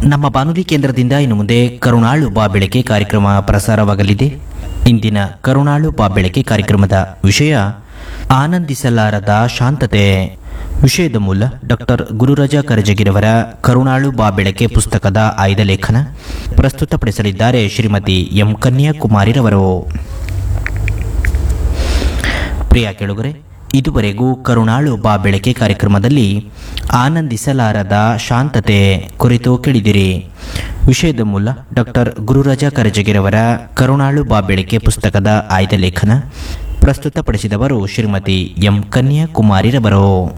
ನಮ್ಮ ಬಾನುಲಿ ಕೇಂದ್ರದಿಂದ ಇನ್ನು ಮುಂದೆ ಕರುಣಾಳು ಬಾ ಬೆಳಕೆ ಕಾರ್ಯಕ್ರಮ ಪ್ರಸಾರವಾಗಲಿದೆ ಇಂದಿನ ಕರುಣಾಳು ಬಾ ಬೆಳಕೆ ಕಾರ್ಯಕ್ರಮದ ವಿಷಯ ಆನಂದಿಸಲಾರದ ಶಾಂತತೆ ವಿಷಯದ ಮೂಲ ಡಾಕ್ಟರ್ ಗುರುರಾಜ ಕರಜಗಿರವರ ಕರುಣಾಳು ಬಾ ಬೆಳಕೆ ಪುಸ್ತಕದ ಆಯ್ದ ಲೇಖನ ಪ್ರಸ್ತುತಪಡಿಸಲಿದ್ದಾರೆ ಶ್ರೀಮತಿ ಎಂ ಕನ್ಯಾಕುಮಾರಿರವರು ಪ್ರಿಯ ಕೆಳುಗರೆ ಇದುವರೆಗೂ ಕರುಣಾಳು ಬಾ ಬೆಳಕೆ ಕಾರ್ಯಕ್ರಮದಲ್ಲಿ ಆನಂದಿಸಲಾರದ ಶಾಂತತೆ ಕುರಿತು ಕೇಳಿದಿರಿ ವಿಷಯದ ಮೂಲ ಡಾಕ್ಟರ್ ಗುರುರಾಜ ಕರಜಗಿರವರ ಕರುಣಾಳು ಬಾ ಬೆಳಕೆ ಪುಸ್ತಕದ ಆಯ್ದ ಲೇಖನ ಪ್ರಸ್ತುತಪಡಿಸಿದವರು ಶ್ರೀಮತಿ ಎಂ ಕನ್ಯಾಕುಮಾರಿರವರು